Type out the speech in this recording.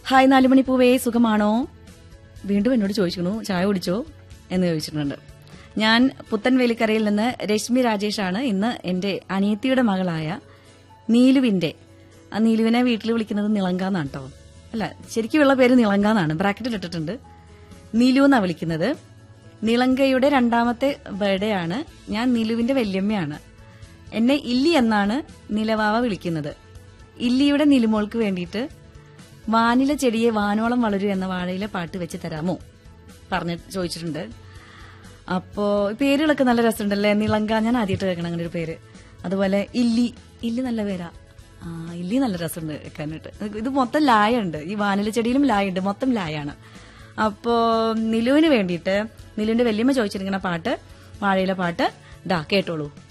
hi നാലുമണി പൂവേ സുഖമാണോ വീണ്ടും എന്നോട് ചോദിച്ചു ചായ കുടിച്ചോ എന്ന് ചോദിച്ചിട്ടുണ്ട് ഞാൻ പുത്തൻവേലിക്കരയിൽ നിന്ന് രശ്മി രാജേഷാണ് ഇന്ന് എന്റെ അനിയത്തിയുടെ മകളായ നീലുവിന്റെ ആ നീലുവിനെ വീട്ടിൽ വിളിക്കുന്നത് നിളങ്കാന്നാണ് കേട്ടോ അല്ല ശരിക്കുമുള്ള പേര് നിളങ്കാന്നാണ് ബ്രാക്കറ്റിൽ ഇട്ടിട്ടുണ്ട് നീലു എന്നാ വിളിക്കുന്നത് നിളങ്കയുടെ രണ്ടാമത്തെ ബർത്ത്ഡേ ആണ് ഞാൻ നീലുവിന്റെ വല്യമ്മയാണ് എന്നെ ഇല്ലി എന്നാണ് നിലവാവ വിളിക്കുന്നത് ഇല്ലിയുടെ നിലുമോൾക്ക് വേണ്ടിയിട്ട് വാനില ചെടിയെ വാനോളം വളരൂ എന്ന വാഴയിലെ പാട്ട് വെച്ച് തരാമോ പറഞ്ഞ് ചോദിച്ചിട്ടുണ്ട് അപ്പോ പേരുകളൊക്കെ നല്ല രസമുണ്ടല്ലേ നിളങ്ക ഞാൻ ആദ്യമായിട്ട് കേൾക്കണം അങ്ങനെ ഒരു പേര് അതുപോലെ ഇല്ലി ഇല്ലി നല്ല പേരാ ആ ഇല്ലി നല്ല രസമുണ്ട് കേൾക്കാനായിട്ട് ഇത് മൊത്തം ലായ ഉണ്ട് ഈ വാനില ചെടിയിലും ലായ ഉണ്ട് മൊത്തം ലായാണ് അപ്പോ നിലുവിന് വേണ്ടിയിട്ട് നിലുവിന്റെ വല്യമ്മ ചോദിച്ചിരിക്കുന്ന പാട്ട് വാഴയിലെ പാട്ട് ദാ കേട്ടോളൂ